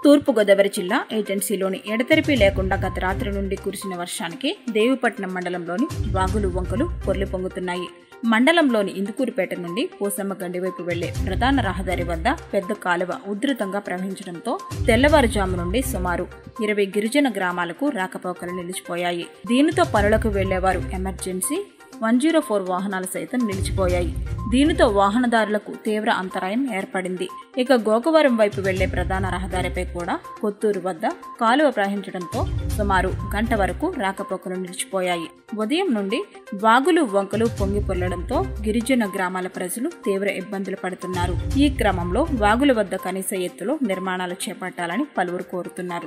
తూర్పుగోదావరి జిల్లా ఏజెన్సీలోని ఎడతెరిపి లేకుండా గత రాత్రి నుండి కురిసిన వర్షానికి దేవిపట్నం మండలంలోని వాగులు వంకలు పొర్లి పొంగుతున్నాయి మండలంలోని ఇందుకూరుపేట నుండి పోసమ్మ గండి వైపు వెళ్లే ప్రధాన రహదారి వద్ద పెద్ద కాలువ ఉధృతంగా ప్రవహించడంతో తెల్లవారుజాము నుండి సుమారు ఇరవై గిరిజన గ్రామాలకు రాకపోకలు నిలిచిపోయాయి దీనితో పనులకు వెళ్లేవారు ఎమర్జెన్సీ వన్ జీరో ఫోర్ వాహనాలు సైతం నిలిచిపోయాయి దీనితో వాహనదారులకు తీవ్ర అంతరాయం ఏర్పడింది ఇక గోకవరం వైపు వెళ్లే ప్రధాన రహదారిపై కూడా కొత్తూరు వద్ద కాలువ ప్రవహించడంతో సుమారు గంట వరకు రాకపోకలు నిలిచిపోయాయి ఉదయం నుండి వాగులు వంకలు పొంగి పొర్లడంతో గిరిజన గ్రామాల ప్రజలు తీవ్ర ఇబ్బందులు పడుతున్నారు ఈ క్రమంలో వాగుల వద్ద కనీస ఎత్తులో నిర్మాణాలు చేపట్టాలని పలువురు కోరుతున్నారు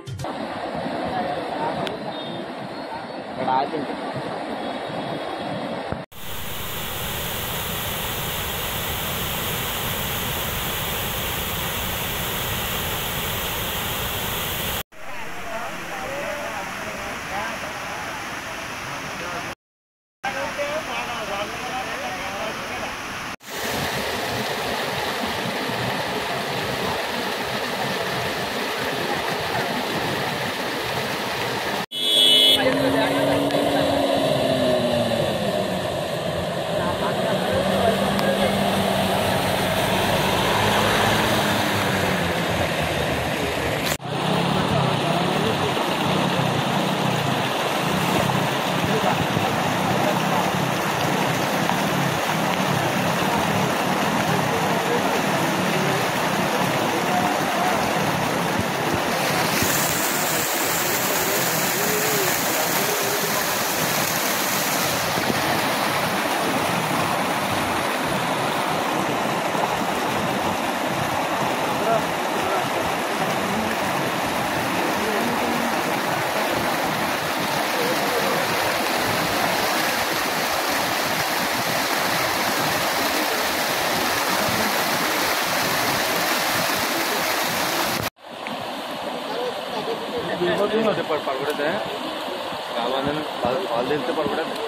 పడకూడదే రామాయణం పాలు తెలిస్తే పడకూడదు